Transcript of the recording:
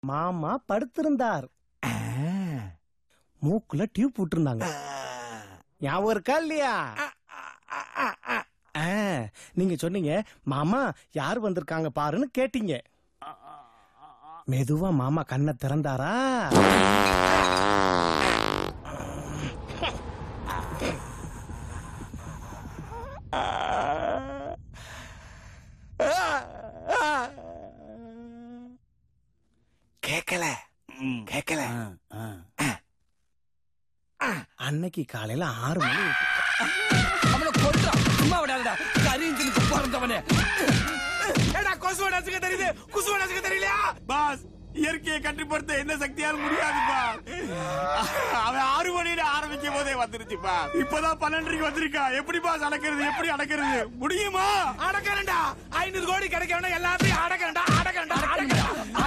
மாமா படுத்திருந்தார் மூக்குல டியூப் விட்டுருந்தாங்க ஞாபகம் இருக்கா இல்லையா ஆ, நீங்க சொன்னீங்க மாமா யார் வந்திருக்காங்க பாருன்னு கேட்டீங்க மெதுவா மாமா கண்ணை திறந்தாரா கேக்கல கேக்கல அன்னைக்கு காலையில ஆறு மணி அவனை கொல்றான் சும்மா விடாதடா கரீஞ்சனுக்கு பிறந்தவனே ஏடா கொசுவ நசுக்க தெரியுது குசுவ நசுக்க தெரியலையா பாஸ் இயற்கையை கட்டுப்படுத்த என்ன சக்தியால முடியாதுப்பா அவன் ஆறு மணியில ஆரம்பிக்கும் போதே வந்துருச்சுப்பா இப்பதான் பன்னெண்டரைக்கு வந்திருக்கா எப்படி பாஸ் அடக்கிறது எப்படி அடக்கிறது முடியுமா அடக்கிறேன்டா ஐநூறு கோடி கிடைக்கணும் எல்லாத்தையும் அடக்கிறேன்டா அடக்கிறேன்டா அடக்கிறேன்டா